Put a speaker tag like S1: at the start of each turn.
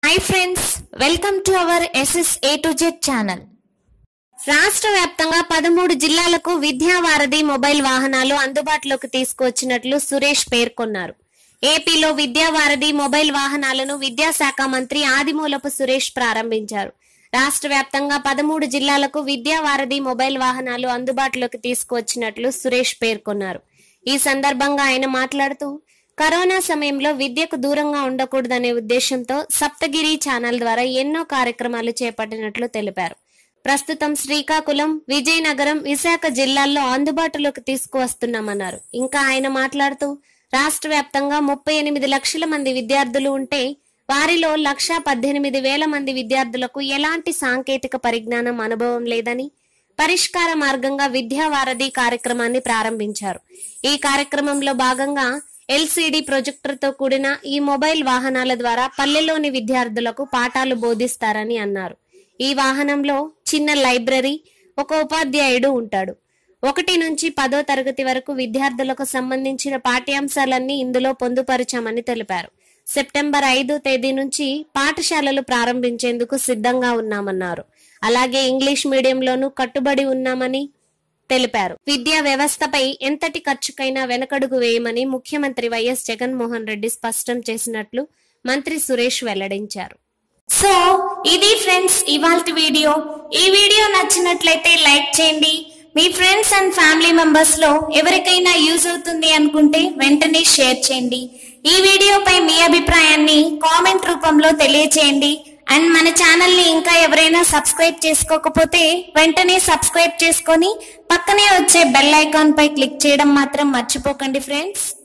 S1: hi friends welcome to our SS A to Z channel రాష్ట్ర వ్యాప్తంగా పదమూడు జిల్లాలకు విద్యావారధి మొబైల్ వాహనాలు అందుబాటులోకి తీసుకువచ్చినట్లు సురేష్ పేర్కొన్నారు ఏపీలో విద్యావారధి మొబైల్ వాహనాలను విద్యాశాఖ మంత్రి ఆదిమూలపు సురేష్ ప్రారంభించారు రాష్ట్ర వ్యాప్తంగా పదమూడు జిల్లాలకు విద్యావారధి మొబైల్ వాహనాలు అందుబాటులోకి తీసుకువచ్చినట్లు సురేష్ పేర్కొన్నారు ఈ సందర్భంగా ఆయన మాట్లాడుతూ కరోనా సమయంలో విద్యకు దూరంగా ఉండకూడదనే ఉద్దేశంతో సప్తగిరి ఛానల్ ద్వారా ఎన్నో కార్యక్రమాలు చేపట్టినట్లు తెలిపారు ప్రస్తుతం శ్రీకాకుళం విజయనగరం విశాఖ జిల్లాల్లో అందుబాటులోకి తీసుకువస్తున్నామన్నారు ఇంకా ఆయన మాట్లాడుతూ రాష్ట్ర వ్యాప్తంగా ముప్పై ఎనిమిది లక్షల మంది విద్యార్థులు ఉంటే వారిలో లక్షా పద్దెనిమిది వేల మంది విద్యార్థులకు ఎలాంటి సాంకేతిక పరిజ్ఞానం అనుభవం లేదని పరిష్కార మార్గంగా విద్యావారధి కార్యక్రమాన్ని ప్రారంభించారు ఈ కార్యక్రమంలో భాగంగా ఎల్సిడి ప్రొజెక్టర్తో కూడిన ఈ మొబైల్ వాహనాల ద్వారా పల్లెలోని విద్యార్థులకు పాఠాలు బోధిస్తారని అన్నారు ఈ వాహనంలో చిన్న లైబ్రరీ ఒక ఉపాధ్యాయుడు ఉంటాడు ఒకటి నుంచి పదో తరగతి వరకు విద్యార్థులకు సంబంధించిన పాఠ్యాంశాలన్నీ ఇందులో పొందుపరిచామని తెలిపారు సెప్టెంబర్ ఐదు తేదీ నుంచి పాఠశాలలు ప్రారంభించేందుకు సిద్ధంగా ఉన్నామన్నారు అలాగే ఇంగ్లీష్ మీడియంలోనూ కట్టుబడి ఉన్నామని తెలిపారు విద్యా వ్యవస్థపై ఎంతటి ఖర్చుకైనా వెనకడుగు వేయమని ముఖ్యమంత్రి వైఎస్ జగన్మోహన్ రెడ్డి స్పష్టం చేసినట్లు మంత్రి సురేష్ వెల్లడించారు
S2: సో ఇది ఫ్రెండ్స్ ఇవాళ వీడియో ఈ వీడియో నచ్చినట్లయితే లైక్ చేయండి మీ ఫ్రెండ్స్ అండ్ ఫ్యామిలీ మెంబర్స్ లో ఎవరికైనా యూజ్ అవుతుంది అనుకుంటే వెంటనే షేర్ చేయండి ఈ వీడియోపై మీ అభిప్రాయాన్ని కామెంట్ రూపంలో తెలియచేయండి అండ్ మన ఛానల్ ని ఇంకా ఎవరైనా సబ్స్క్రైబ్ చేసుకోకపోతే వెంటనే సబ్స్క్రైబ్ చేసుకొని పక్కనే వచ్చే బెల్ ఐకాన్ పై క్లిక్ చేయడం మాత్రం మర్చిపోకండి ఫ్రెండ్స్